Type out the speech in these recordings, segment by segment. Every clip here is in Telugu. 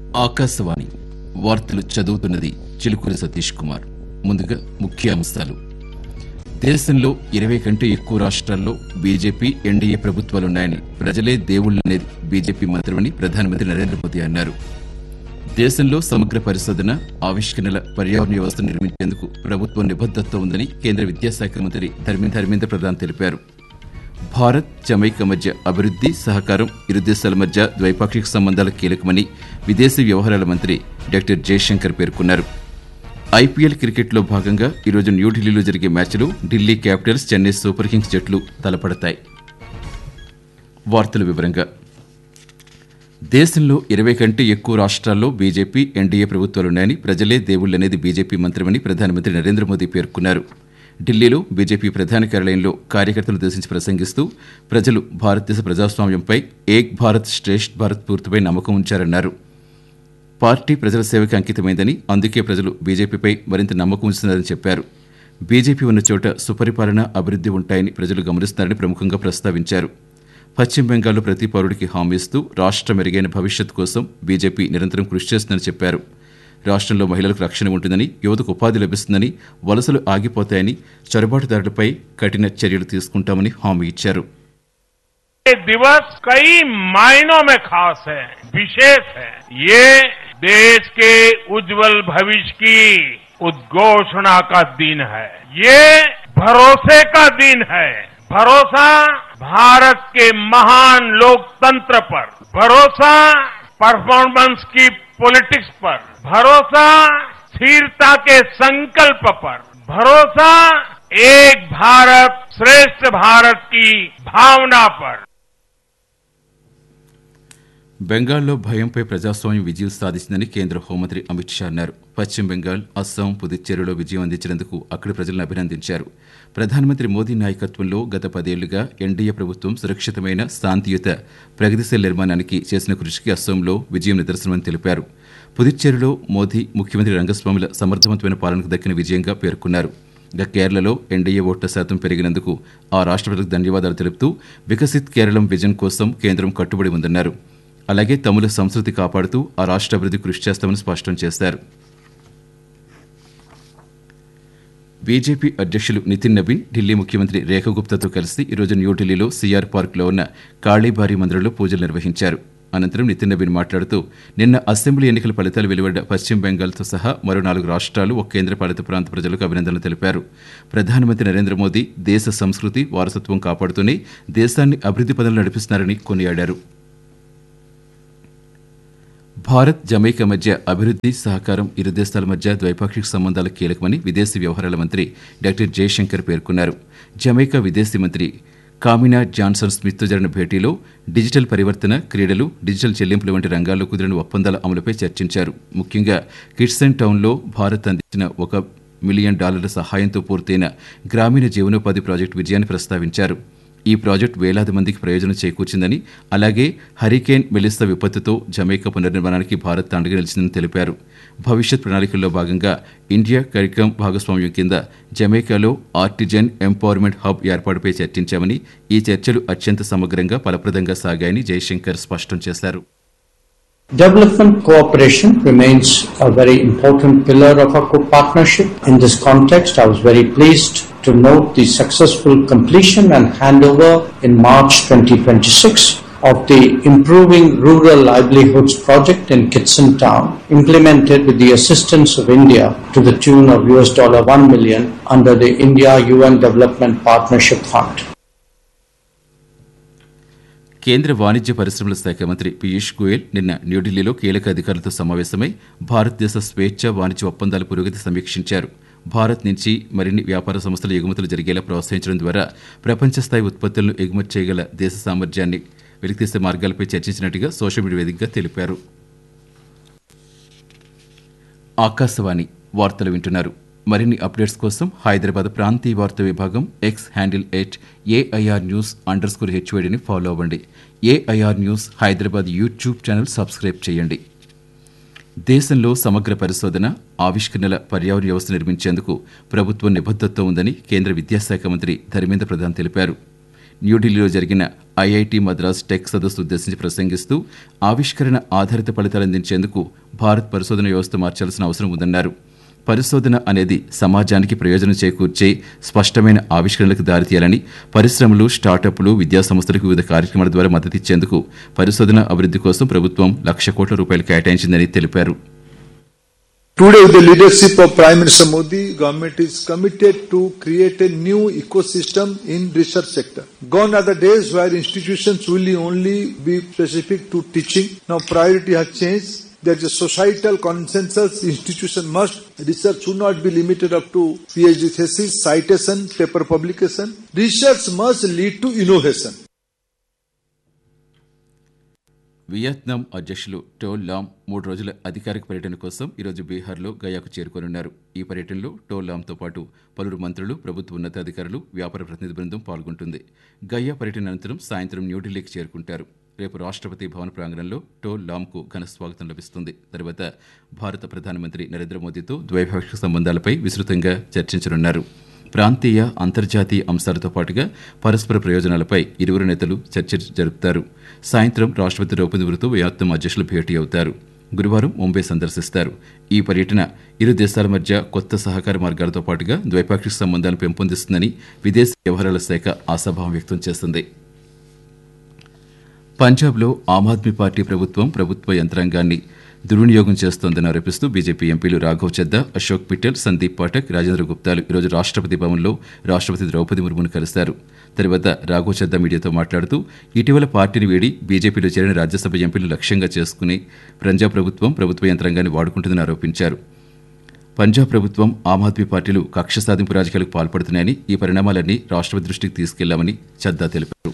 ఆకాశవాణి వార్తలు చదువుతున్నది చిలుకూరి సతీష్ కుమార్ ముందుగా ముఖ్యాంశాలు దేశంలో ఇరవై కంటే ఎక్కువ రాష్ట్రాల్లో బీజేపీ ఎన్డీఏ ప్రభుత్వాలున్నాయని ప్రజలే దేవుళ్లనేది బీజేపీ మంత్రమని ప్రధానమంత్రి నరేంద్ర మోదీ అన్నారు దేశంలో సమగ్ర పరిశోధన ఆవిష్కరణల పర్యావరణ వ్యవస్థ నిర్మించేందుకు ప్రభుత్వం నిబద్దతతో ఉందని కేంద్ర విద్యాశాఖ మంత్రి ధర్మేంద్ర ధర్మేంద్ర ప్రధాన్ తెలిపారు భారత్ జమైకా మధ్య అభివృద్ది సహకారం ఇరు దేశాల మధ్య ద్వైపాక్షిక సంబంధాలు కీలకమని విదేశీ వ్యవహారాల మంత్రి డాక్టర్ జయశంకర్ పేర్కొన్నారు ఐపీఎల్ క్రికెట్లో భాగంగా ఈరోజు న్యూఢిల్లీలో జరిగే మ్యాచ్లో Delhi Capitals Chennai Super Kings జట్లు తలపడతాయి వార్తల వివరంగా దేశంలో ఇరవై కంటే ఎక్కువ రాష్ట్రాల్లో బీజేపీ ఎన్డీఏ ప్రభుత్వాలున్నాయని ప్రజలే దేవుళ్లనేది బీజేపీ మంత్రమని ప్రధానమంత్రి నరేంద్ర మోదీ పేర్కొన్నారు ఢిల్లీలో బీజేపీ ప్రధాన కార్యాలయంలో కార్యకర్తలు ఉద్దేశించి ప్రసంగిస్తూ ప్రజలు భారతదేశ ప్రజాస్వామ్యంపై ఏక్ భారత్ శ్రేష్ఠ్ భారత్ పూర్తిపై నమ్మకం ఉంచారన్నారు పార్టీ ప్రజల సేవకి అంకితమైందని అందుకే ప్రజలు బీజేపీపై మరింత నమ్మకం ఉంచుతున్నారని చెప్పారు బీజేపీ ఉన్న చోట సుపరిపాలన అభివృద్ధి ఉంటాయని ప్రజలు గమనిస్తున్నారని ప్రముఖంగా ప్రస్తావించారు పశ్చిమ బెంగాల్లో ప్రతి పౌరుడికి హామీ ఇస్తూ రాష్ట్ర మెరుగైన భవిష్యత్ కోసం బీజేపీ నిరంతరం కృషి చేస్తుందని చెప్పారు రాష్ట్రంలో మహిళలకు రక్షణ ఉంటుందని యువతకు ఉపాధి లభిస్తుందని వలసలు ఆగిపోతాయని చొరబాటుదారులపై కఠిన చర్యలు తీసుకుంటామని హామీ ఇచ్చారు ये दिवस कई मायनों में खास है विशेष है ये देश के उज्जवल भविष्य की उद्घोषणा का दिन है ये भरोसे का दिन है भरोसा भारत के महान लोकतंत्र पर भरोसा परफॉर्मेंस की पॉलिटिक्स पर भरोसा स्थिरता के संकल्प पर भरोसा एक भारत श्रेष्ठ भारत की भावना पर బెంగాల్లో భయంపై ప్రజాస్వామ్యం విజయం సాధించిందని కేంద్ర హోంమంత్రి అమిత్ షా అన్నారు పశ్చిమ బెంగాల్ అస్సాం పుదుచ్చేరిలో విజయం అందించినందుకు అక్కడి ప్రజలను అభినందించారు ప్రధానమంత్రి మోదీ నాయకత్వంలో గత పదేళ్లుగా ఎన్డీఏ ప్రభుత్వం సురక్షితమైన శాంతియుత ప్రగతిశీల నిర్మాణానికి చేసిన కృషికి అస్సాంలో విజయం నిదర్శనమని తెలిపారు పుదుచ్చేరిలో మోదీ ముఖ్యమంత్రి రంగస్వామిల సమర్థవంతమైన పాలనకు దక్కిన విజయంగా పేర్కొన్నారు ఇక కేరళలో ఎన్డీఏ ఓట్ల శాతం పెరిగినందుకు ఆ రాష్ట్ర ప్రజలకు ధన్యవాదాలు తెలుపుతూ వికసిత్ కేరళం విజన్ కోసం కేంద్రం కట్టుబడి ఉందన్నారు అలాగే తమిళ సంస్కృతి కాపాడుతూ ఆ రాష్ట్ర అభివృద్ధి కృషి చేస్తామని స్పష్టం చేశారు బీజేపీ అధ్యక్షులు నితిన్ నబీన్ ఢిల్లీ ముఖ్యమంత్రి రేఖ గుప్తాతో కలిసి ఈరోజు న్యూఢిల్లీలో సీఆర్ పార్క్లో ఉన్న కాళీబారి మందిరంలో పూజలు నిర్వహించారు అనంతరం నితిన్ నబీన్ మాట్లాడుతూ నిన్న అసెంబ్లీ ఎన్నికల ఫలితాలు వెలువడ్డ పశ్చిమ బెంగాల్తో సహా మరో నాలుగు రాష్ట్రాలు ఒక కేంద్రపాలిత ప్రాంత ప్రజలకు అభినందనలు తెలిపారు ప్రధానమంత్రి నరేంద్ర మోదీ దేశ సంస్కృతి వారసత్వం కాపాడుతూనే దేశాన్ని అభివృద్ధి పదంలో నడిపిస్తున్నారని కొనియాడారు భారత్ జమైకా మధ్య అభివృద్ధి సహకారం ఇరు దేశాల మధ్య ద్వైపాక్షిక సంబంధాలు కీలకమని విదేశీ వ్యవహారాల మంత్రి డాక్టర్ జయశంకర్ పేర్కొన్నారు జమైకా విదేశీ మంత్రి కామినా జాన్సన్ స్మిత్తో జరిగిన భేటీలో డిజిటల్ పరివర్తన క్రీడలు డిజిటల్ చెల్లింపుల వంటి రంగాల్లో కుదిరిన ఒప్పందాల అమలుపై చర్చించారు ముఖ్యంగా కిడ్సన్ టౌన్లో భారత్ అందించిన ఒక మిలియన్ డాలర్ల సహాయంతో పూర్తయిన గ్రామీణ జీవనోపాధి ప్రాజెక్టు విజయాన్ని ప్రస్తావించారు ఈ ప్రాజెక్టు వేలాది మందికి ప్రయోజనం చేకూర్చిందని అలాగే హరికేన్ మెలిస్తా విపత్తుతో జమైకా పునర్నిర్మాణానికి భారత్ అండగా నిలిచిందని తెలిపారు భవిష్యత్ ప్రణాళికల్లో భాగంగా ఇండియా కార్యక్రమం భాగస్వామ్యం కింద జమైకాలో ఆర్టిజన్ ఎంపవర్మెంట్ హబ్ ఏర్పాటుపై చర్చించామని ఈ చర్చలు అత్యంత సమగ్రంగా ఫలప్రదంగా సాగాయని జయశంకర్ స్పష్టం చేశారు Development cooperation remains a very important pillar of our co-partnership. In this context, I was very pleased to note the successful completion and handover in March 2026 of the Improving Rural Livelihoods project in Kitson Town, implemented with the assistance of India to the tune of US dollar 1 million under the India-UN Development Partnership Fund. కేంద్ర వాణిజ్య పరిశ్రమల శాఖ మంత్రి పీయూష్ గోయల్ నిన్న న్యూఢిల్లీలో కీలక అధికారులతో సమావేశమై భారతదేశ స్వేచ్ఛ వాణిజ్య ఒప్పందాల పురోగతి సమీక్షించారు భారత్ నుంచి మరిన్ని వ్యాపార సంస్థల ఎగుమతులు జరిగేలా ప్రోత్సహించడం ద్వారా ప్రపంచ స్థాయి ఉత్పత్తులను ఎగుమతి చేయగల దేశ సామర్థ్యాన్ని వెలికితీసే మార్గాలపై చర్చించినట్టుగా సోషల్ మీడియా వేదికగా తెలిపారు ఆకాశవాణి వార్తలు వింటున్నారు మరిన్ని అప్డేట్స్ కోసం హైదరాబాద్ ప్రాంతీయ వార్తా విభాగం X handle at AIR news underscore హెచ్వైడిని ఫాలో అవ్వండి AIR news Hyderabad YouTube channel subscribe చేయండి దేశంలో సమగ్ర పరిశోధన ఆవిష్కరణల పర్యావరణ వ్యవస్థ నిర్మించేందుకు ప్రభుత్వం నిబద్దతతో ఉందని కేంద్ర విద్యాశాఖ మంత్రి ధర్మేంద్ర ప్రధాన్ తెలిపారు న్యూఢిల్లీలో జరిగిన ఐఐటి మద్రాస్ టెక్ సదస్సు ఉద్దేశించి ప్రసంగిస్తూ ఆవిష్కరణ ఆధారిత ఫలితాలు అందించేందుకు భారత్ పరిశోధన వ్యవస్థ మార్చాల్సిన అవసరం ఉందన్నారు పరిశోధన అనేది సమాజానికి ప్రయోజనం చేకూర్చే స్పష్టమైన ఆవిష్కరణలకు దారితీయాలని పరిశ్రమలు స్టార్టప్లు విద్యాసంస్థలకు వివిధ కార్యక్రమాల ద్వారా మద్దతిచ్చేందుకు పరిశోధన అభివృద్ధి కోసం ప్రభుత్వం లక్ష కోట్ల రూపాయలు కేటాయించిందని తెలిపారు Today, with the leadership of Prime Minister Modi, government is committed to create a new ecosystem in research sector. Gone are the days where institutions will only be specific to teaching. Now priority has changed. There's a societal consensus. Institution must research should not be limited up to PhD thesis, citation, paper publication. Research must lead to innovation. Vietnam అధ్యక్షులు టోల్ లామ్ మూడు రోజుల అధికారిక పర్యటన కోసం ఈరోజు బీహార్లో గయాకు చేరుకోనున్నారు ఈ పర్యటనలో టోల్ లామ్తో పాటు పలువురు మంత్రులు ప్రభుత్వ ఉన్నతాధికారులు వ్యాపార ప్రతినిధి బృందం పాల్గొంటుంది గయా పర్యటన అనంతరం సాయంత్రం న్యూఢిల్లీకి చేరుకుంటారు రేపు రాష్ట్రపతి భవన్ ప్రాంగణంలో టోల్ లామ్కు ఘన స్వాగతం లభిస్తుంది తర్వాత భారత ప్రధానమంత్రి నరేంద్ర మోదీతో ద్వైపాక్షిక సంబంధాలపై విస్తృతంగా చర్చించనున్నారు ప్రాంతీయ అంతర్జాతీయ అంశాలతో పాటుగా పరస్పర ప్రయోజనాలపై ఇరువురు నేతలు చర్చ జరుపుతారు సాయంత్రం రాష్ట్రపతి ద్రౌపది ముర్ముతో వియత్నాం అధ్యక్షులు భేటీ అవుతారు గురువారం ముంబై సందర్శిస్తారు ఈ పర్యటన ఇరు దేశాల మధ్య కొత్త సహకార మార్గాలతో పాటుగా ద్వైపాక్షిక సంబంధాలు పెంపొందిస్తుందని విదేశీ వ్యవహారాల శాఖ ఆశాభావం వ్యక్తం చేస్తుంది పంజాబ్లో ఆమ్ ఆద్మీ పార్టీ ప్రభుత్వం ప్రభుత్వ యంత్రాంగాన్ని దుర్వినియోగం చేస్తోందని ఆరోపిస్తూ బీజేపీ ఎంపీలు రాఘవ్ చెద్దా అశోక్ పిట్టల్ సందీప్ పాఠక్ రాజేంద్ర గుప్తాలు ఈరోజు రాష్ట్రపతి భవన్లో రాష్ట్రపతి ద్రౌపది ముర్మును కలిశారు తర్వాత రాఘవ్ చెద్దా మీడియాతో మాట్లాడుతూ ఇటీవల పార్టీని వీడి బీజేపీలో చేరిన రాజ్యసభ ఎంపీలు లక్ష్యంగా చేసుకుని పంజాబ్ ప్రభుత్వం ప్రభుత్వ యంత్రాంగాన్ని వాడుకుంటుందని ఆరోపించారు పంజాబ్ ప్రభుత్వం ఆమ్ ఆద్మీ పార్టీలు కక్ష సాధింపు రాజకీయాలకు పాల్పడుతున్నాయని ఈ పరిణామాలన్నీ రాష్ట్రపతి దృష్టికి తీసుకెళ్లామని చద్దా తెలిపారు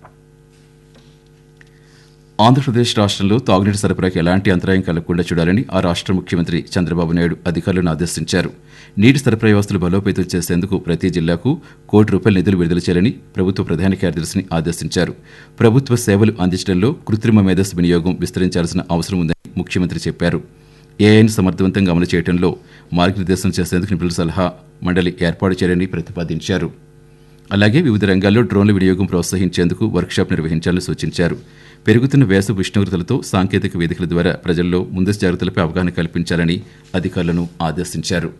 ఆంధ్రప్రదేశ్ రాష్ట్రంలో తాగునీటి సరఫరాకి ఎలాంటి అంతరాయం కలగకుండా చూడాలని ఆ రాష్ట్ర ముఖ్యమంత్రి చంద్రబాబు నాయుడు అధికారులను ఆదేశించారు నీటి సరఫరా వ్యవస్థలు బలోపేతం చేసేందుకు ప్రతి జిల్లాకు కోటి రూపాయల నిధులు విడుదల చేయాలని ప్రభుత్వ ప్రధాన కార్యదర్శిని ఆదేశించారు ప్రభుత్వ సేవలు అందించడంలో కృత్రిమ మేధస్సు వినియోగం విస్తరించాల్సిన అవసరం ఉందని ముఖ్యమంత్రి చెప్పారు ఏఐను సమర్థవంతంగా అమలు చేయడంలో మార్గనిర్దేశం చేసేందుకు నిపుణుల సలహా మండలి ఏర్పాటు చేయాలని ప్రతిపాదించారు అలాగే వివిధ రంగాల్లో డ్రోన్ల వినియోగం ప్రోత్సహించేందుకు వర్క్షాప్ నిర్వహించాలని సూచించారు పెరుగుతున్న వేసవి ఉష్ణోగ్రతలతో సాంకేతిక వేదికల ద్వారా ప్రజల్లో ముందస్తు జాగ్రత్తలపై అవగాహన కల్పించాలని అధికారులను ఆదేశించారు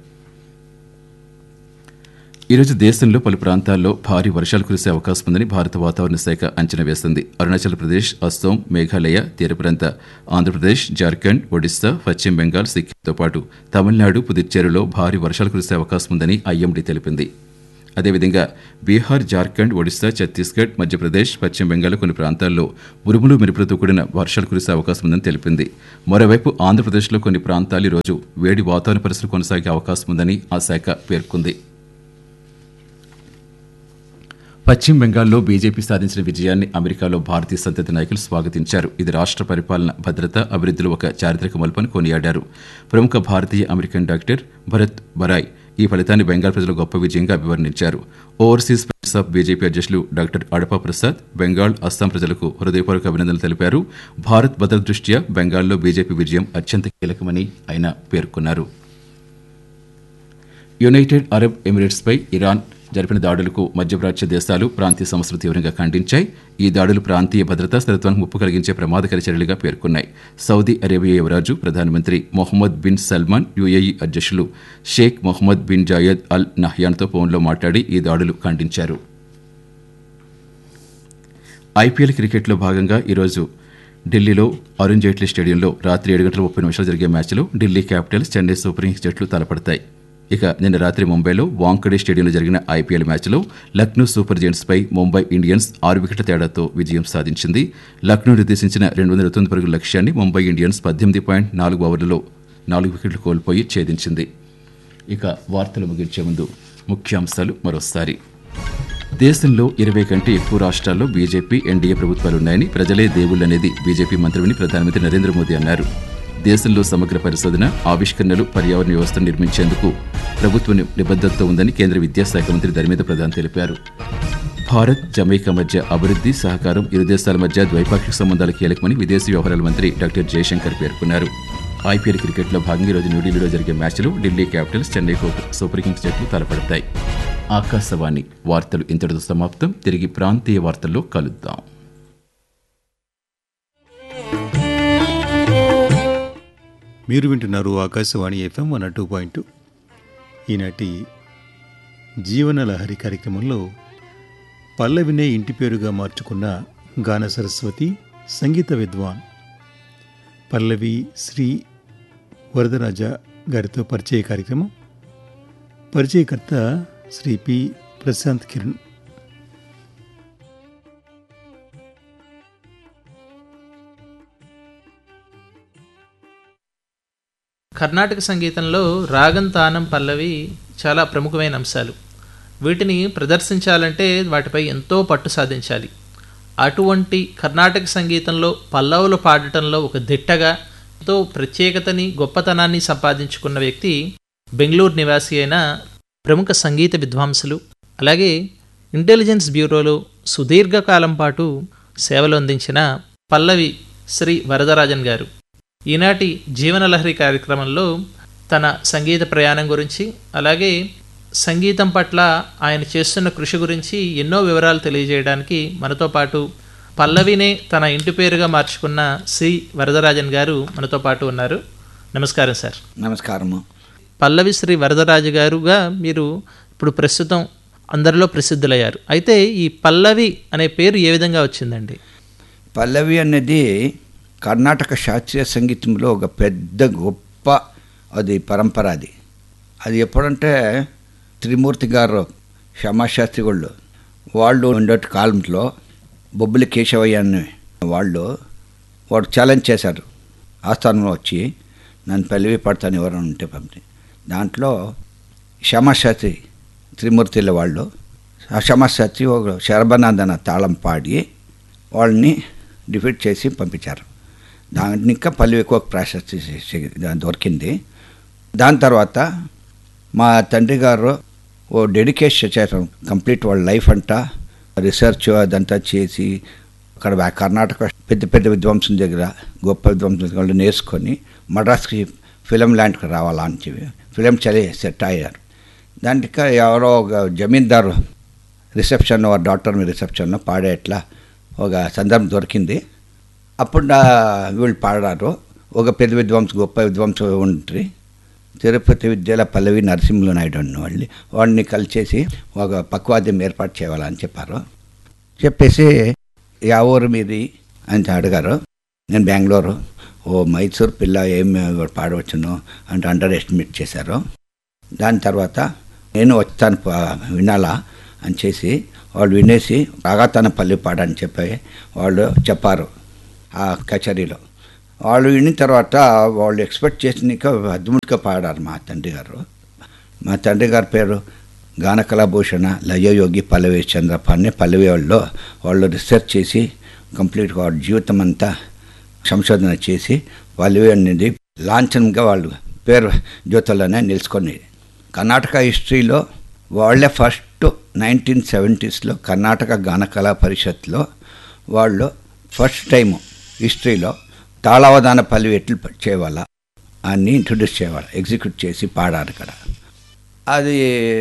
ఈరోజు దేశంలో పలు ప్రాంతాల్లో భారీ వర్షాలు కురిసే అవకాశం ఉందని భారత వాతావరణ శాఖ అంచనా వేసింది అరుణాచల్ ప్రదేశ్ అస్సోం మేఘాలయ తీర ప్రాంత ఆంధ్రప్రదేశ్ జార్ఖండ్ ఒడిశా పశ్చిమ బెంగాల్ సిక్కింతో పాటు తమిళనాడు పుదుచ్చేరిలో భారీ వర్షాలు కురిసే అవకాశం ఉందని ఐఎండీ తెలిపింది అదేవిధంగా బీహార్ జార్ఖండ్ ఒడిశా ఛత్తీస్గఢ్ మధ్యప్రదేశ్ పశ్చిమ బెంగాల్ కొన్ని ప్రాంతాల్లో ఉరుములు మెరుపులతో కూడిన వర్షాలు కురిసే అవకాశం ఉందని తెలిపింది మరోవైపు ఆంధ్రప్రదేశ్లో కొన్ని ప్రాంతాలు ఈరోజు వేడి వాతావరణ పరిస్థితులు కొనసాగే అవకాశం ఉందని ఆ శాఖ పేర్కొంది పశ్చిమ బెంగాల్లో బీజేపీ సాధించిన విజయాన్ని అమెరికాలో భారతీయ సంతతి నాయకులు స్వాగతించారు ఇది రాష్ట్ర పరిపాలన భద్రత అభివృద్ధిలో ఒక చారిత్రక మలుపని కొనియాడారు ప్రముఖ భారతీయ అమెరికన్ డాక్టర్ భరత్ బరాయ్ ఈ ఫలితాన్ని బెంగాల్ ప్రజల గొప్ప విజయంగా అభివర్ణించారు ఓవర్సీస్ ప్రెస్ ఆఫ్ బీజేపీ అధ్యక్షులు డాక్టర్ అడపా ప్రసాద్ బెంగాల్ అస్సాం ప్రజలకు హృదయపూర్వక అభినందనలు తెలిపారు భారత్ భద్రత దృష్ట్యా బెంగాల్లో బీజేపీ విజయం అత్యంత కీలకమని ఆయన పేర్కొన్నారు యునైటెడ్ అరబ్ ఎమిరేట్స్పై ఇరాన్ జరిపిన దాడులకు మధ్యప్రాచ్య దేశాలు ప్రాంతీయ సంస్థలు తీవ్రంగా ఖండించాయి ఈ దాడులు ప్రాంతీయ భద్రతా స్థిరత్వానికి ముప్పు కలిగించే ప్రమాదకర చర్యలుగా పేర్కొన్నాయి సౌదీ అరేబియా యువరాజు ప్రధానమంత్రి మొహమ్మద్ బిన్ సల్మాన్ యుఏఈ అధ్యక్షులు Sheikh Mohammed bin Zayed Al నహ్యాన్తో ఫోన్లో మాట్లాడి ఈ దాడులు ఖండించారు ఐపీఎల్ క్రికెట్లో భాగంగా ఈరోజు ఢిల్లీలో అరుణ్ జైట్లీ స్టేడియంలో రాత్రి ఏడు గంటల ముప్పై నిమిషాలు జరిగే మ్యాచ్లో Delhi Capitals Chennai Super Kings జట్లు తలపడతాయి ఇక నిన్న రాత్రి ముంబైలో వాంకడే స్టేడియంలో జరిగిన ఐపీఎల్ మ్యాచ్లో లక్నో సూపర్ జెయింట్స్పై ముంబై ఇండియన్స్ ఆరు వికెట్ల తేడాతో విజయం సాధించింది లక్నో నిర్దేశించిన రెండు వందల తొమ్మిది పరుగుల లక్ష్యాన్ని ముంబై ఇండియన్స్ పద్దెనిమిది పాయింట్ నాలుగు ఓవర్లలో నాలుగు వికెట్లు కోల్పోయి ఛేదించింది ఇక వార్తలు ముగించే ముందు ముఖ్యాంశాలు మరోసారి దేశంలో ఇరవై కంటే ఎక్కువ రాష్ట్రాల్లో బీజేపీ ఎన్డీఏ ప్రభుత్వాలున్నాయని ప్రజలే దేవుళ్ళనేది బీజేపీ మంత్రివని ప్రధానమంత్రి నరేంద్ర మోదీ అన్నారు దేశంలో సమగ్ర పరిశోధన ఆవిష్కరణలు పర్యావరణ వ్యవస్థను నిర్మించేందుకు ప్రభుత్వ ని- నిబద్ధతతో ఉందని కేంద్ర విద్యాశాఖ మంత్రి ధర్మేంద్ర ప్రధాన్ తెలిపారు భారత్ జమైకా మధ్య అభివృద్ధి సహకారం ఇరు దేశాల మధ్య ద్వైపాక్షిక సంబంధాలు కీలకమని విదేశీ వ్యవహారాల మంత్రి డాక్టర్ జయశంకర్ పేర్కొన్నారు ఐపీఎల్ క్రికెట్లో భాగంగా ఈరోజు న్యూఢిల్లీలో జరిగే మ్యాచ్లో Delhi Capitals Chennai Super Kings జట్లు తలపడతాయి ఆకాశవాణి వార్తలు ఇంతటితో సమాప్తం తిరిగి ప్రాంతీయ వార్తల్లో కలుద్దాం మీరు వింటున్నారు Akashvani FM one two point two ఈనాటి జీవన లహరి కార్యక్రమంలో పల్లవినే ఇంటి పేరుగా మార్చుకున్న గాన సరస్వతి సంగీత విద్వాన్ పల్లవి శ్రీ వరదరాజ గారితో పరిచయ కార్యక్రమం పరిచయకర్త శ్రీ పి ప్రశాంత్ కిరణ్ కర్ణాటక సంగీతంలో రాగం తానం పల్లవి చాలా ప్రముఖమైన అంశాలు వీటిని ప్రదర్శించాలంటే వాటిపై ఎంతో పట్టు సాధించాలి అటువంటి కర్ణాటక సంగీతంలో పల్లవులు పాడటంలో ఒక దిట్టగా ఎంతో ప్రత్యేకతని గొప్పతనాన్ని సంపాదించుకున్న వ్యక్తి బెంగళూరు నివాసి అయిన ప్రముఖ సంగీత విద్వాంసులు అలాగే ఇంటెలిజెన్స్ బ్యూరోలో సుదీర్ఘకాలం పాటు సేవలు అందించిన పల్లవి శ్రీ వరదరాజన్ గారు ఈనాటి జీవనలహరి కార్యక్రమంలో తన సంగీత ప్రయాణం గురించి అలాగే సంగీతం పట్ల ఆయన చేస్తున్న కృషి గురించి ఎన్నో వివరాలు తెలియజేయడానికి మనతో పాటు పల్లవినే తన ఇంటి పేరుగా మార్చుకున్న సి వరదరాజన్ గారు మనతో పాటు ఉన్నారు నమస్కారం సార్ నమస్కారము పల్లవి శ్రీ వరదరాజు గారుగా మీరు ఇప్పుడు ప్రస్తుతం అందరిలో ప్రసిద్ధులయ్యారు అయితే ఈ పల్లవి అనే పేరు ఏ విధంగా వచ్చిందండి పల్లవి అనేది కర్ణాటక శాస్త్రీయ సంగీతంలో ఒక పెద్ద గొప్ప అది పరంపర అది అది ఎప్పుడంటే త్రిమూర్తి గారు క్షమాశాస్త్రి వాళ్ళు వాళ్ళు ఉండే కాలంలో బొబ్బులి కేశవయ్య అనే వాళ్ళు వాడు ఛాలెంజ్ చేశారు ఆస్థానంలో వచ్చి నన్ను పల్లవి పడతాను ఎవరైనా ఉంటే పంపి దాంట్లో క్షమాశాస్త్రి త్రిమూర్తిల వాళ్ళు ఆ క్షమాశాస్త్రి ఒక శరభనాథన తాళం పాడి వాళ్ళని డిఫీట్ చేసి పంపించారు దానికి ఇంకా పల్లె ఎక్కువ ప్రాశస్తి దొరికింది దాని తర్వాత మా తండ్రి గారు ఓ డెడికేషన్ చేశారు కంప్లీట్ వాళ్ళ లైఫ్ అంతా రీసెర్చ్ అదంతా చేసి అక్కడ వా- కర్ణాటక పెద్ద పెద్ద విద్వాంసుల దగ్గర గొప్ప విద్వాంసుల దగ్గర వాళ్ళు నేర్చుకొని మద్రాస్కి ఫిలిం ల్యాండ్కి రావాలా అని చెప్పి ఫిలిం చలి సెట్ అయ్యారు దానికి ఎవరో ఒక జమీందారు రిసెప్షన్ డాక్టర్ మీ రిసెప్షన్లో పాడేట్లా ఒక సందర్భం దొరికింది అప్పుడు నా వీళ్ళు పాడారు ఒక పెద్ద విద్వాంసు గొప్ప విద్వాంసు ఉంట్రి తిరుపతి విద్యాల పల్లవి నరసింహులు నాయుడు అన్న వాళ్ళు వాడిని కలిసేసి ఒక పక్వాద్యం ఏర్పాటు చేయాలని చెప్పారు చెప్పేసి యా ఊరు మీది అని అడిగారు నేను బెంగళూరు ఓ మైసూర్ పిల్ల ఏం పాడవచ్చును అంటే అండర్ ఎస్టిమేట్ చేశారు దాని తర్వాత నేను వచ్చాను ప- వినాలా అని చేసి వాళ్ళు వినేసి రాగాతన పల్లి పాడని చెప్పి వాళ్ళు చెప్పారు ఆ కచేరీలో వాళ్ళు విన్న తర్వాత వాళ్ళు ఎక్స్పెక్ట్ చేసినాక అద్భుతంగా పాడారు మా తండ్రి గారు మా తండ్రి గారి పేరు గానకళాభూషణ లయయోగి పల్లవి చంద్రప్ప అనే పల్లవి వాళ్ళు వాళ్ళు రీసెర్చ్ చేసి కంప్లీట్గా వాళ్ళ జీవితం అంతా సంశోధన చేసి పల్లవి అనేది లాంఛనంగా వాళ్ళు పేరు జ్యోతుల్లోనే నిలుచుకొని కర్ణాటక హిస్టరీలో వాళ్ళే ఫస్ట్ నైన్టీన్ సెవెంటీస్లో కర్ణాటక గానకళా పరిషత్లో వాళ్ళు ఫస్ట్ టైం హిస్టరీలో తాళావధాన పల్లవి ఎట్లు చేయాలా అని ఇంట్రొడ్యూస్ చేయాలి ఎగ్జిక్యూట్ చేసి పాడారు ఇక్కడ అది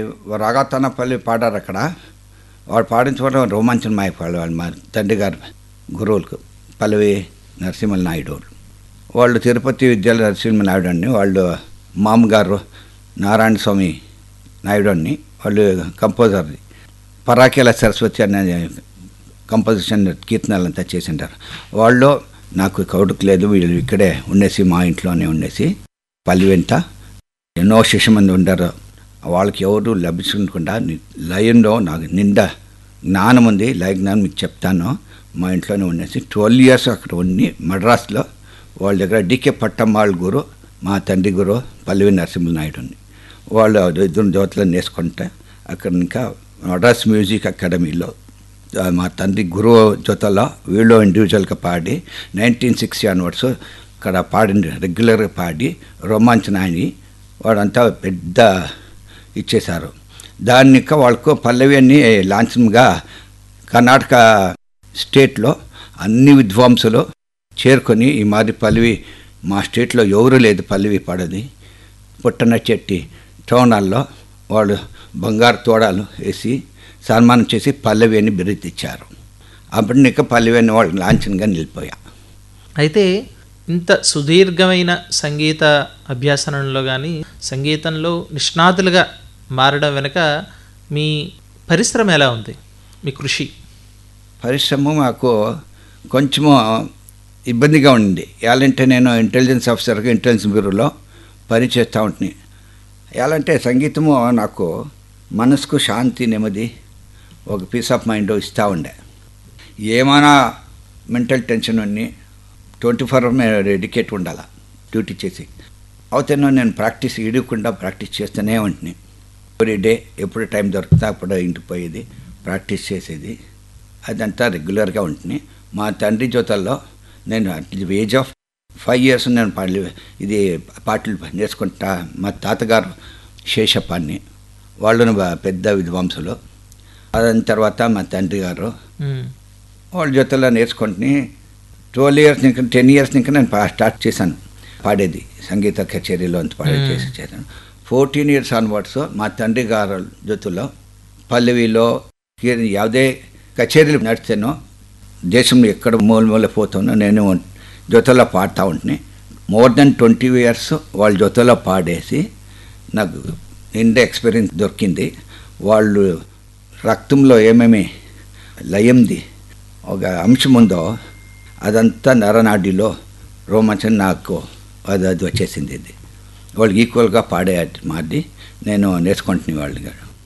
రాగాతన పల్లవి పాడారు అక్కడ వాడు పాడించుకోవడం రోమాంచనం అయిపోయాడు వాళ్ళు మా తండ్రి గారు గురువులకు పల్లవి నరసింహ నాయుడు వాళ్ళు వాళ్ళు తిరుపతి విద్యాలయ నరసింహ నాయుడు అని వాళ్ళు మామగారు నారాయణ స్వామి నాయుడు అని వాళ్ళు కంపోజర్ది పరాకేల సరస్వతి అనే కంపోజిషన్ కీర్తనలంతా చేసింటారు వాళ్ళు నాకు కౌడుకు లేదు వీళ్ళు ఇక్కడే ఉండేసి మా ఇంట్లోనే ఉండేసి పల్లి వెంట ఎన్నో శిష్య మంది ఉండారు వాళ్ళకి ఎవరు లభించకుండా ని- లయంలో నాకు నిండా జ్ఞానం ఉంది లయ జ్ఞానం మీకు చెప్తాను మా ఇంట్లోనే ఉండేసి ట్వెల్వ్ ఇయర్స్ అక్కడ ఉండి మద్రాస్లో వాళ్ళ దగ్గర డికే పట్టమ్మాళ్ళ గురు మా తండ్రి గురు పల్లవి నరసింహ నాయుడు ఉంది వాళ్ళు ఇద్దరు జ్యోతులను నేర్చుకుంటే అక్కడ ఇంకా మద్రాస్ మ్యూజిక్ అకాడమీలో ఆ, మా తండ్రి గురువు జొతలో వీళ్ళు ఇండివిజువల్గా పాడి నైన్టీన్ సిక్స్టీ అన్వర్డ్స్ ఇక్కడ పాడి రెగ్యులర్గా పాడి రోమాంచనాన్ని వాడంతా పెద్ద ఇచ్చేశారు దాన్ని ఇంకా వాళ్ళకు పల్లవి అని లాంఛనంగా కర్ణాటక స్టేట్లో అన్ని విద్వాంసులు చేరుకొని ఈ మాది పల్లవి మా స్టేట్లో ఎవరు లేదు పల్లవి పాడది పుట్టన చెట్టి టౌనాల్లో వాళ్ళు బంగారు తోడాలు వేసి సన్మానం చేసి పల్లవి అని బిరుదిచ్చారు అప్పుడు నీకు పల్లవి అని వాళ్ళు లాంఛనంగా నిలిపోయా అయితే ఇంత సుదీర్ఘమైన సంగీత అభ్యాసనంలో కానీ సంగీతంలో నిష్ణాతులుగా మారడం వెనుక మీ పరిశ్రమ ఎలా ఉంది మీ కృషి పరిశ్రమ మాకు కొంచెము ఇబ్బందిగా ఉండింది ఎలాంటే నేను ఇంటెలిజెన్స్ ఆఫీసర్గా ఇంటెలిజెన్స్ బ్యూరోలో పనిచేస్తూ ఉంటుంది ఎలాంటే సంగీతము నాకు మనసుకు శాంతి నెమ్మది ఒక పీస్ ఆఫ్ మైండ్ ఇస్తూ ఉండే ఏమైనా మెంటల్ టెన్షన్ ఉన్ని ట్వంటీ ఫోర్ డెడికేట్ ఉండాలి డ్యూటీ చేసి అవుతానో నేను ప్రాక్టీస్ ఇడకుండా ప్రాక్టీస్ చేస్తూనే ఉంటుంది ఎవ్రీ డే ఎప్పుడు టైం దొరికితే అప్పుడు ఇంటికి పోయేది ప్రాక్టీస్ చేసేది అదంతా రెగ్యులర్గా ఉంటుంది మా తండ్రి జోతల్లో నేను ఏజ్ ఆఫ్ ఫైవ్ ఇయర్స్ నేను పాటలు ఇది పాటలు నేర్చుకుంటా మా తాతగారు శేషప్పాన్ని వాళ్ళు బా- పెద్ద విద్వాంసులు దాని తర్వాత మా తండ్రి గారు మ్మ్. వాళ్ళ జొత్తలో నేర్చుకుంటుని ట్వెల్వ్ ఇయర్స్ ఇంకా టెన్ ఇయర్స్ ఇంకా నేను పా- స్టార్ట్ చేశాను పాడేది సంగీత కచేరీలో అంత పాడేది చేసి చేశాను ఫోర్టీన్ ఇయర్స్ ఆన్వర్డ్స్ మా తండ్రి గారు జొత్తులో పల్లవిలో కీ- ಯಾವುದೇ కచేరీలు నడిచానో దేశంలో ఎక్కడ మూల మూల పోతానో నేను జొతలో పాడుతూ ఉంటుని మోర్ దెన్ ట్వంటీ ఇయర్స్ వాళ్ళ జొతలో పాడేసి నాకు నిండా ఎక్స్పీరియన్స్ దొరికింది వాళ్ళు రక్తంలో ఏమేమి లయంది ఒక అంశం ఉందో అదంతా నరనాడిలో రోమాంచం నాకు అది అది వచ్చేసింది ఇది వాళ్ళకి ఈక్వల్గా పాడే మాది నేను నేర్చుకుంటున్నాను వాళ్ళు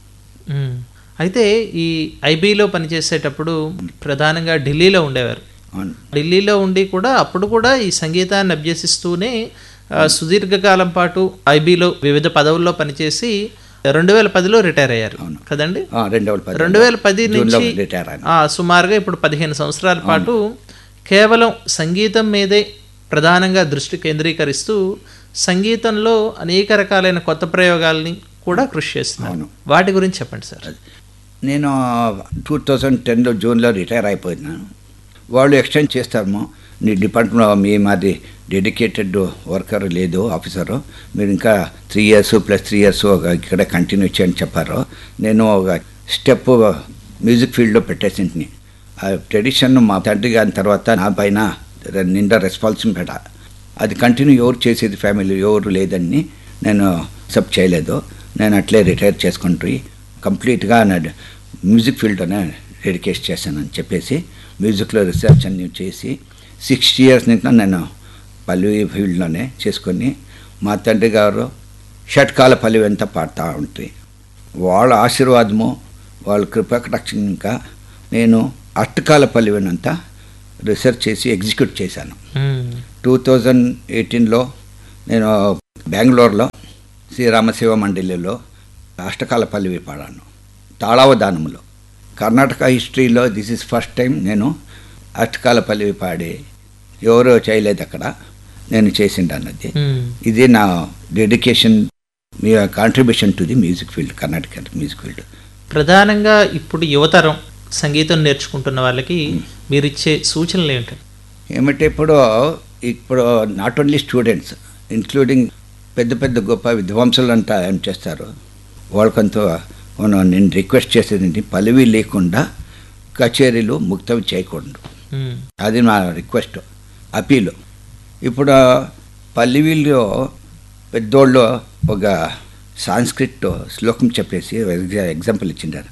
మ్మ్. అయితే ఈ ఐబీలో పనిచేసేటప్పుడు ప్రధానంగా ఢిల్లీలో ఉండేవారు అవును ఢిల్లీలో ఉండి కూడా అప్పుడు కూడా ఈ సంగీతాన్ని అభ్యసిస్తూనే ఆ, సుదీర్ఘకాలం పాటు ఐబీలో వివిధ పదవుల్లో పనిచేసి రెండు వేల పదిలో రిటైర్ అయ్యారు అవును. కదండి ఆ, రెండు వేల పది రెండు వేల పది జూన్లో నుంచి రిటైర్ అయ్యాను ఆ, సుమారుగా ఇప్పుడు పదిహేను సంవత్సరాల పాటు కేవలం సంగీతం మీదే ప్రధానంగా దృష్టి కేంద్రీకరిస్తూ సంగీతంలో అనేక రకాలైన కొత్త ప్రయోగాల్ని కూడా కృషి చేస్తున్నారు అవును. వాటి గురించి చెప్పండి సార్ నేను టూ థౌజండ్ టెన్లో జూన్లో రిటైర్ అయిపోయినాను వాళ్ళు ఎక్స్టెండ్ చేస్తాము నీ డిపార్ట్మెంట్లో మీ మాది డెడికేటెడ్ వర్కర్ లేదు ఆఫీసరు మీరు ఇంకా three years plus three years ఇక్కడ కంటిన్యూ చేయని చెప్పారు నేను ఒక స్టెప్ మ్యూజిక్ ఫీల్డ్లో పెట్టేసింటిని ఆ ట్రెడిషన్ మా తండ్రి గారి తర్వాత నా పైన నిండా రెస్పాన్సిబిలిటీ అది కంటిన్యూ ఎవరు చేసేది ఫ్యామిలీ ఎవరు లేదని నేను అక్సెప్ట్ చేయలేదు నేను అట్లే రిటైర్ చేసుకుంటూ కంప్లీట్గా నా మ్యూజిక్ ఫీల్డ్లోనే డెడికేట్ చేశానని చెప్పేసి మ్యూజిక్లో రీసెర్చ్ అన్ని చేసి సిక్స్ ఇయర్స్ నుంచి నేను పల్లవి ఫీల్డ్లోనే చేసుకొని మా తండ్రి గారు షట్కాల పల్లవి అంతా పాడుతూ ఉంటాయి వాళ్ళ ఆశీర్వాదము వాళ్ళ కృపకటాక్షం ఇంకా నేను అష్టకాల పల్లవినంతా రీసెర్చ్ చేసి ఎగ్జిక్యూట్ చేశాను మ్మ్. టూ థౌజండ్ ఎయిటీన్లో నేను బెంగళూరులో శ్రీరామశివ మండలిలో అష్టకాల పల్లవి పాడాను తాళావధానంలో కర్ణాటక హిస్టరీలో దిస్ ఇస్ ఫస్ట్ టైం నేను అష్టకాల పల్లవి పాడి ఎవరో చేయలేదు అక్కడ నేను చేసిండాను అది మ్మ్. ఇది నా డెడికేషన్ మీ contribution to the music field Karnataka music field ప్రధానంగా ఇప్పుడు యువతరం సంగీతం నేర్చుకుంటున్న వాళ్ళకి మీరు ఇచ్చే సూచనలు ఏంటి ఏమంటే ఇప్పుడు ఇప్పుడు నాట్ ఓన్లీ స్టూడెంట్స్ ఇంక్లూడింగ్ పెద్ద పెద్ద గొప్ప విద్వాంసులు అంతా ఏం చేస్తారు వాళ్ళకంతా మనం నేను రిక్వెస్ట్ చేసేది ఏంటి పల్లవి లేకుండా కచేరీలు ముక్తం చేయకూడదు మ్మ్. అది నా రిక్వెస్ట్ అపీలు ఇప్పుడు పల్లవిలో పెద్దోళ్ళు ఒక సాంస్క్రిట్ శ్లోకం చెప్పేసి ఎగ్జా- ఎగ్జాంపుల్ ఇచ్చిండారు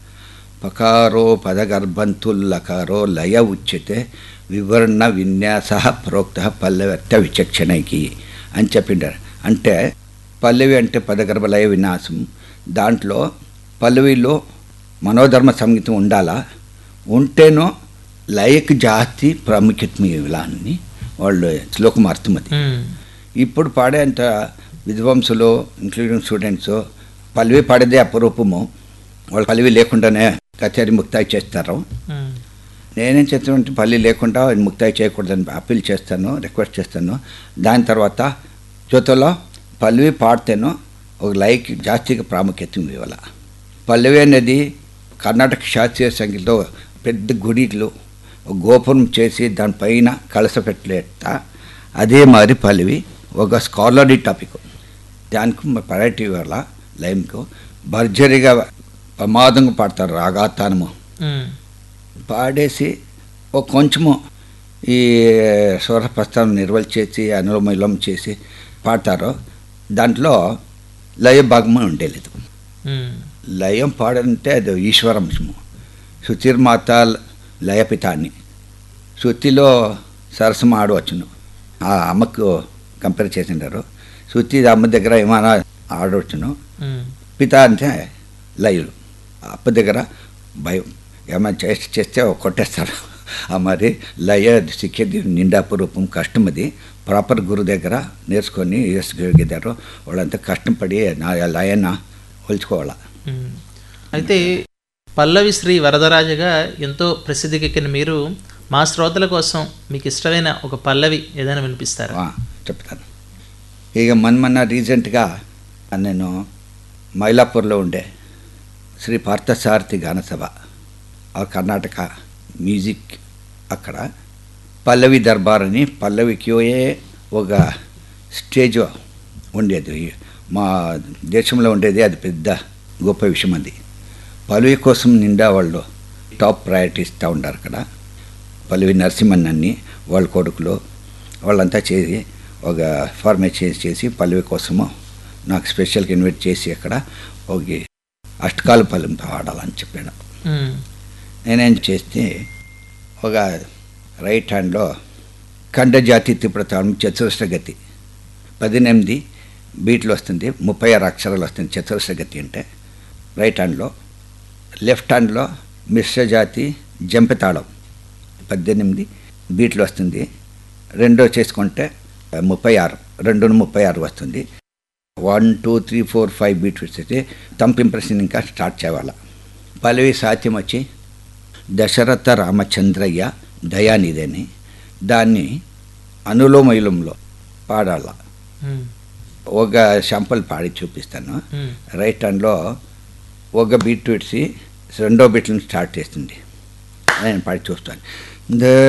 పకారో పదగర్భంతుల్లకారో లయ ఉచ్యతే వివరణ విన్యాస ప్రోక్త పల్లవ్యర్థ విచక్షణకి అని చెప్పిండారు అంటే పల్లవి అంటే పదగర్భ లయ విన్యాసం దాంట్లో పల్లవిలో మనోధర్మ సంగీతం ఉండాలా ఉంటేనో లయకు జాతి ప్రాముఖ్యత ఇలా అని వాళ్ళు శ్లోకం అర్థం అది మ్మ్. ఇప్పుడు పాడేంత విద్వాంసులు ఇంక్లూడింగ్ స్టూడెంట్స్ పల్లవి పాడేదే అపరూపము వాళ్ళు పల్లవి లేకుండానే కచేరీ ముక్తాయి చేస్తారు మ్మ్. నేనేం చేస్తానంటే పల్లి లేకుండా ముక్తాయి చేయకూడదని అప్పీల్ చేస్తాను రిక్వెస్ట్ చేస్తాను దాని తర్వాత జొతలో పల్లవి పాడితేనో ఒక లైక్ జాస్తిగా ప్రాముఖ్యత ఉంది ఇవాళ పల్లవి అనేది కర్ణాటక శాస్త్రీయ సంగీతంలో పెద్ద గుడిలో ఒక గోపురం చేసి దానిపైన కలస పెట్టలేట అదే మాదిరి పల్లవి ఒక స్కాలరీ టాపిక్ దానికి ప్రయారిటీ వల్ల లైమ్కు భర్జరీగా ప్రమాదంగా పాడతారు రాగాతానము ఉమ్, పాడేసి ఒక కొంచెము ఈ స్వరప్రస్థానం నిర్వల్ చేసి అనులోమలం చేసి పాడతారు దాంట్లో లయ భాగము ఉండేలేదు ఉమ్, లయం పాడంటే అది ఈశ్వరంశము శుచిర్మాత లయపిత అని శృతిలో సరసం ఆడవచ్చును ఆ అమ్మకు కంపేర్ చేసిండారు శృతి అమ్మ దగ్గర ఏమైనా ఆడవచ్చును ఉమ్, పిత అంటే లయులు అప్ప దగ్గర భయం ఏమైనా చేసి చేస్తే కొట్టేస్తారు ఆ మరి లయ సిక్కేది నిండాపు రూపం కష్టం అది ప్రాపర్ గురు దగ్గర నేర్చుకొని వేసుకెళ్ళారు వాళ్ళంతా కష్టం పడి నా లయన కొలుచుకోవాలా ఉమ్. అయితే పల్లవి శ్రీ వరదరాజగా ఎంతో ప్రసిద్ధికెక్కిన మీరు మా శ్రోతల కోసం మీకు ఇష్టమైన ఒక పల్లవి ఏదైనా వినిపిస్తారా ఆ, చెప్తాను ఇక మన మొన్న రీసెంట్గా నేను మైలాపూర్లో ఉండే శ్రీ పార్థసారథి గానసభ ఆ కర్ణాటక మ్యూజిక్ అక్కడ పల్లవి దర్బార్ అని పల్లవికియే ఒక స్టేజ్ ఉండేది మా దేశంలో ఉండేది అది పెద్ద గొప్ప విషయం అది పల్లవి కోసం నిండా వాళ్ళు టాప్ ప్రయారిటీ ఇస్తూ ఉంటారు అక్కడ పల్లవి నరసింహన్ అన్ని వాళ్ళ కొడుకులు వాళ్ళంతా చేసి ఒక ఫార్మేట్ చేసి పల్లవి కోసము నాకు స్పెషల్గా ఇన్వైట్ చేసి అక్కడ ఒక అష్టకాల పల్లెం పాడాలని చెప్పాను ఉమ్, నేనేం చేస్తే ఒక రైట్ హ్యాండ్లో ఖండజాతి తిప్రతాళం చతురస్ర గతి పద్దెనిమిది బీట్లు వస్తుంది ముప్పై ఆరు అక్షరాలు వస్తుంది చతురస్ర గతి అంటే రైట్ హ్యాండ్లో లెఫ్ట్ హ్యాండ్లో మిశ్ర జాతి జంపితాళం పద్దెనిమిది బీట్లు వస్తుంది రెండో చేసుకుంటే ముప్పై ఆరు రెండు ముప్పై ఆరు వస్తుంది one two three four five beats వస్తే తంప్ ఇంప్రెషన్ ఇంకా స్టార్ట్ చేయాలి పల్లవి సాధ్యం వచ్చి దశరథ రామచంద్రయ్య దయానిధిని దాన్ని అనులోమయులంలో పాడాల ఉమ్, ఒక శాంపుల్ పాడి చూపిస్తాను ఉమ్, రైట్ హ్యాండ్లో ఒక బీట్ విడిచి రెండో బీట్లను స్టార్ట్ చేస్తుంది నేను పాడి చూస్తాను ద